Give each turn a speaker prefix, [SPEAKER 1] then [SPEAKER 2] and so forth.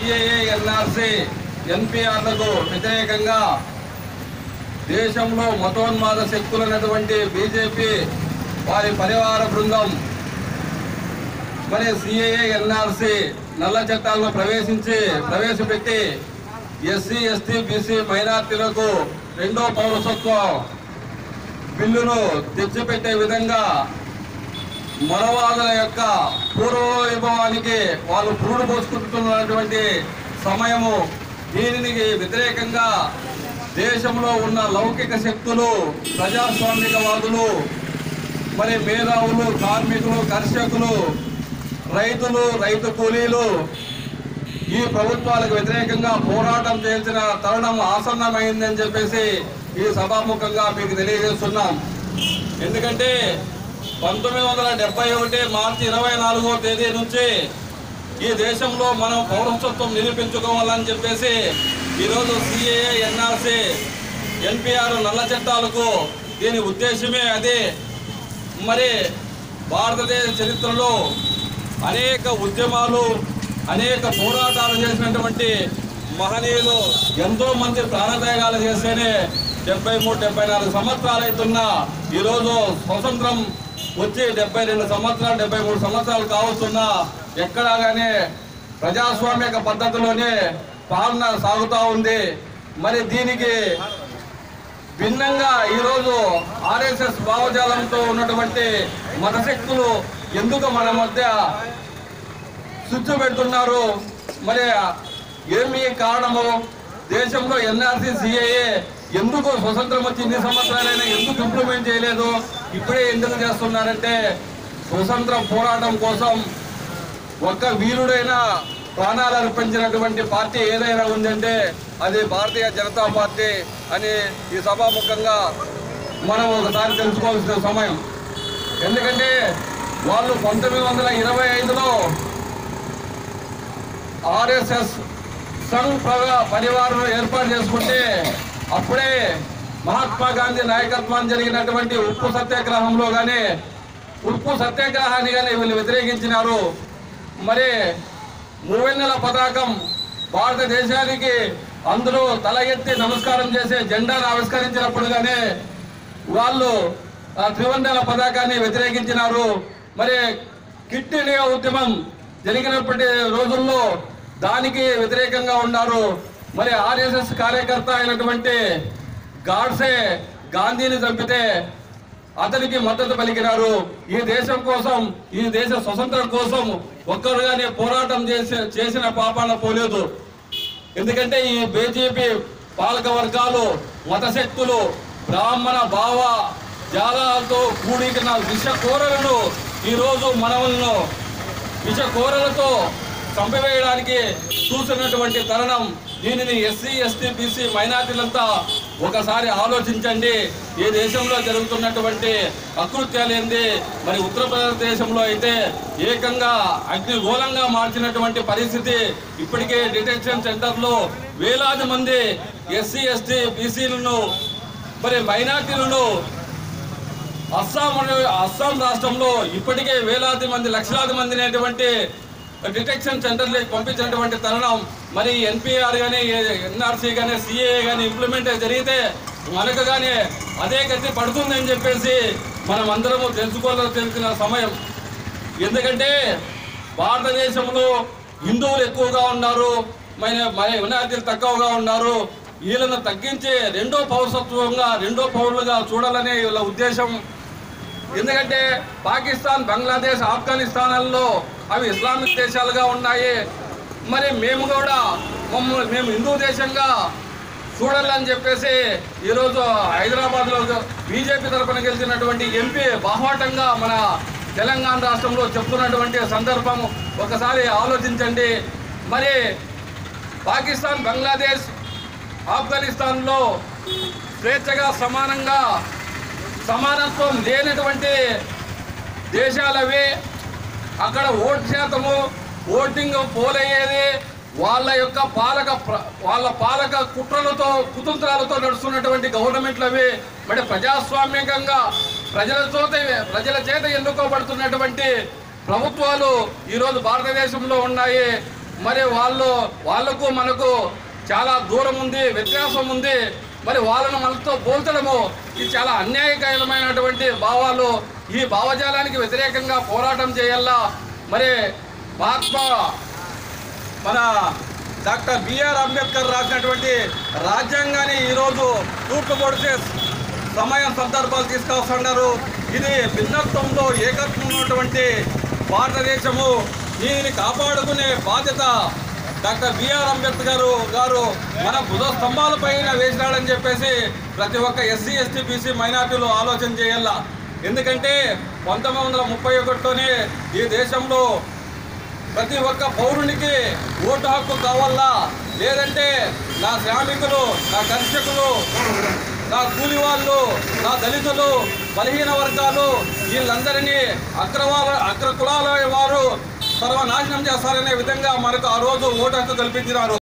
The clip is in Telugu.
[SPEAKER 1] సిఏఏ ఎన్ఆర్సి ఎన్పిఆర్లకు వ్యతిరేకంగా దేశంలో మతోన్మాద శక్తులైనటువంటి బీజేపీ వారి పరివార బృందం మరి సిఏఏ ఎన్ఆర్సి నల్ల చట్టాలను ప్రవేశించి ప్రవేశపెట్టి ఎస్సీ ఎస్టీ బీసీ మైనార్టీలకు రెండో పౌరసత్వ బిల్లును తెచ్చిపెట్టే విధంగా మనవాదుల యొక్క పూర్వ వైభవానికి వాళ్ళు పురుడు పోసుకుంటున్నటువంటి సమయము దీనికి వ్యతిరేకంగా దేశంలో ఉన్న లౌకిక శక్తులు ప్రజాస్వామికవాదులు మరి మేధావులు కార్మికులు కర్షకులు రైతులు రైతు కూలీలు ఈ ప్రభుత్వాలకు వ్యతిరేకంగా పోరాటం చేసిన తరుణం ఆసన్నమైందని చెప్పేసి ఈ సభాముఖంగా మీకు తెలియజేస్తున్నాం ఎందుకంటే పంతొమ్మిది వందల డెబ్బై ఒకటి మార్చి ఇరవై నాలుగో తేదీ నుంచి ఈ దేశంలో మనం పౌరసత్వం నిరూపించుకోవాలని చెప్పేసి ఈరోజు సిఏఏ ఎన్ఆర్సి ఎన్పిఆర్ నల్ల చట్టాలకు దీని ఉద్దేశమే అదే మరి భారతదేశ చరిత్రలో అనేక ఉద్యమాలు అనేక పోరాటాలు చేసినటువంటి మహనీయులు ఎంతో మంది ప్రాణత్యాగాలు చేస్తేనే డెబ్బై మూడు డెబ్బై నాలుగు సంవత్సరాలు అవుతున్నా ఈరోజు స్వతంత్రం వచ్చి డెబ్బై రెండు సంవత్సరాలు డెబ్బై మూడు సంవత్సరాలు కావస్తున్నా ఎక్కడా కానీ ప్రజాస్వామిక పద్ధతిలోనే పాలన సాగుతూ ఉంది మరి దీనికి భిన్నంగా ఈరోజు ఆర్ఎస్ఎస్ భావజాలంతో ఉన్నటువంటి మతశక్తులు ఎందుకు మన మధ్య స్విచ్ పెడుతున్నారు మరి ఏమి కారణము దేశంలో ఎన్ఆర్సీ సిఏఏ ఎందుకు స్వతంత్రం వచ్చి ఇన్ని సంవత్సరాలైనా ఎందుకు ఇంప్లిమెంట్ చేయలేదు ఇప్పుడే ఎందుకు చేస్తున్నారంటే స్వతంత్ర పోరాటం కోసం ఒక్క వీరుడైన ప్రాణాలు అర్పించినటువంటి పార్టీ ఏదైనా ఉందంటే అది భారతీయ జనతా పార్టీ అని ఈ సభాముఖంగా మనం ఒకసారి తెలుసుకోవాల్సిన సమయం ఎందుకంటే వాళ్ళు పంతొమ్మిది వందల ఇరవై ఐదులో ఆర్ఎస్ఎస్ సంఘ్ ప్రజా పరివారం ఏర్పాటు చేసుకుంటే అప్పుడే మహాత్మా గాంధీ నాయకత్వాన్ని జరిగినటువంటి ఉప్పు సత్యాగ్రహంలో కానీ ఉప్పు సత్యాగ్రహాన్ని కానీ వీళ్ళు వ్యతిరేకించినారు మరి మూవెన్నెల పతాకం భారతదేశానికి అందరూ తల ఎత్తి నమస్కారం చేసే జెండాను ఆవిష్కరించినప్పుడుగానే వాళ్ళు ఆ త్రివర్ణాల పతాకాన్ని వ్యతిరేకించినారు మరి కిట్ ఇండియా ఉద్యమం జరిగినప్పటి రోజుల్లో దానికి వ్యతిరేకంగా ఉన్నారు మరి ఆర్ఎస్ఎస్ కార్యకర్త అయినటువంటి గాడ్సే గాంధీని చంపితే అతనికి మద్దతు పలికినారు ఈ దేశం కోసం ఈ దేశ స్వతంత్రం కోసం ఒక్కరుగానే పోరాటం చేసి చేసిన పాపాన పోలేదు ఎందుకంటే ఈ బీజేపీ పాలక వర్గాలు మతశక్తులు బ్రాహ్మణ భావ జాలాలతో కూడిన విష కోరలను ఈరోజు మనవలను విష కోరలతో చంపివేయడానికి చూసినటువంటి తరుణం దీనిని ఎస్సీ ఎస్టీ బీసీ మైనార్టీలంతా ఒకసారి ఆలోచించండి ఈ దేశంలో జరుగుతున్నటువంటి అకృత్యాలు ఏంది మరి ఉత్తరప్రదేశంలో అయితే ఏకంగా అగ్నిగోళంగా మార్చినటువంటి పరిస్థితి ఇప్పటికే డిటెన్షన్ సెంటర్లో వేలాది మంది ఎస్సీ ఎస్టీ బీసీలను మరి మైనార్టీలను అస్సాం అనే- అస్సాం రాష్ట్రంలో ఇప్పటికే వేలాది మంది లక్షలాది మంది అనేటువంటి డిటెక్షన్ సెంటర్లకు పంపించినటువంటి తరుణం మరి ఎన్పిఆర్ కానీ ఎన్ఆర్సీ కానీ సిఏ కానీ ఇంప్లిమెంట్ జరిగితే మనకు కానీ అదే గతి పడుతుందని చెప్పేసి మనం అందరము తెలుసుకోవాలని తెలిసిన సమయం ఎందుకంటే భారతదేశంలో హిందువులు ఎక్కువగా ఉన్నారు మన మన వినాయకులు తక్కువగా ఉన్నారు వీళ్ళను తగ్గించి రెండో పౌరసత్వంగా రెండో పౌరులుగా చూడాలనే వీళ్ళ ఉద్దేశం ఎందుకంటే పాకిస్తాన్ బంగ్లాదేశ్ ఆఫ్ఘనిస్తాన్లలో అవి ఇస్లామిక్ దేశాలుగా ఉన్నాయి మరి మేము కూడా మమ్మల్ని మేము హిందూ దేశంగా చూడాలని చెప్పేసి ఈరోజు హైదరాబాద్లో బీజేపీ తరఫున గెలిచినటువంటి ఎంపీ బాహోటంగా మన తెలంగాణ రాష్ట్రంలో చెప్తున్నటువంటి సందర్భం ఒకసారి ఆలోచించండి మరి పాకిస్తాన్ బంగ్లాదేశ్ ఆఫ్ఘనిస్తాన్లో స్వేచ్ఛగా సమానంగా సమానత్వం లేనటువంటి దేశాలవి అక్కడ ఓటు శాతము ఓటింగ్ పోలయ్యేది వాళ్ళ యొక్క పాలక ప్ర- వాళ్ళ పాలక కుట్రలతో కుతంత్రాలతో నడుస్తున్నటువంటి గవర్నమెంట్లు అవి మరి ప్రజాస్వామ్యంగా ప్రజల చేత ప్రజల చేత ఎన్నుకోబడుతున్నటువంటి ప్రభుత్వాలు ఈరోజు భారతదేశంలో ఉన్నాయి మరి వాళ్ళు వాళ్ళకు మనకు చాలా దూరం ఉంది వ్యత్యాసం ఉంది మరి వాళ్ళను మనతో పోల్చడము ఇది చాలా అన్యాయకరమైనటువంటి భావాలు ఈ భావజాలానికి వ్యతిరేకంగా పోరాటం చేయాలా మరి మహాత్మా మన డాక్టర్ బిఆర్ అంబేద్కర్ రాసినటువంటి రాజ్యాంగాన్ని ఈరోజు తూట్లు పొడిచే సమయం సందర్భాలు తీసుకొస్తున్నారు ఇది భిన్నత్వంలో ఏకత్వం ఉన్నటువంటి భారతదేశము దీనిని కాపాడుకునే బాధ్యత డాక్టర్ బిఆర్ అంబేద్కర్ గారు మన భుజ స్తంభాలపైన వేసినాడని చెప్పేసి ప్రతి ఒక్క ఎస్సీ ఎస్టీ బీసీ మైనార్టీలు ఆలోచన చేయాల ఎందుకంటే పంతొమ్మిది వందల ముప్పై ఒకటితోనే ఈ దేశంలో ప్రతి ఒక్క పౌరునికి ఓటు హక్కు కావాలా లేదంటే నా శ్రామికులు నా కర్షకులు నా కూలి వాళ్ళు నా దళితులు బలహీన వర్గాలు వీళ్ళందరినీ అగ్రవాల అగ్ర కులాల వారు సర్వనాశనం చేస్తారనే విధంగా మనకు ఆ రోజు ఓటు హక్కు కల్పించినారు